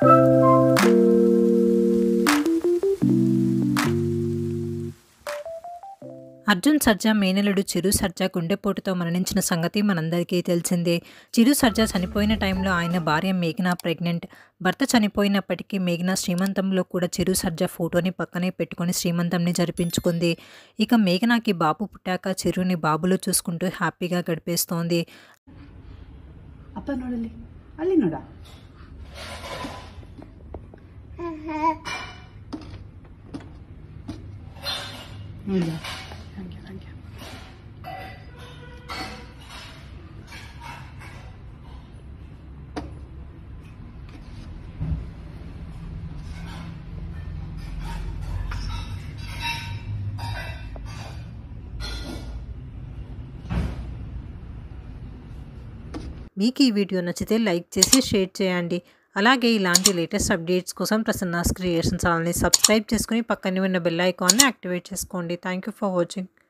అర్జున్ సర్జా మేనలుడు చిరు సర్జా గుండెపోటుతో మరణించిన సంగతి మనందరికీ తెలిసిందే చిరు సర్జా చనిపోయిన టైంలో ఆయన భార్య మేఘనా ప్రెగ్నెంట్ భర్త చనిపోయినప్పటికీ మేఘనా శ్రీమంతంలో కూడా చిరు సర్జా ఫోటోని పక్కనే పెట్టుకొని శ్రీమంతంని జరిపించుకుంది ఇక మేఘనాకి బాబు పుట్టాక చిరుని బాబులో చూసుకుంటూ హ్యాపీగా గడిపేస్తోంది ಅಪ್ಪ ನೋಡಲ್ಲಿ ಅಲ್ಲಿ ನೋಡ ನೋಡ ಹಂಗೆ ಹಂಗೆ మీకు ఈ వీడియో నచ్చితే లైక్ చేసి షేర్ చేయండి అలాగే ఇలాంటి లేటెస్ట్ అప్డేట్స్ కోసం ప్రసన్నాస్ క్రియేషన్ ఛానల్ని సబ్స్క్రైబ్ చేసుకుని పక్కనే ఉన్న బెల్ ఐకాన్ని యాక్టివేట్ చేసుకోండి థ్యాంక్ యూ ఫర్ వాచింగ్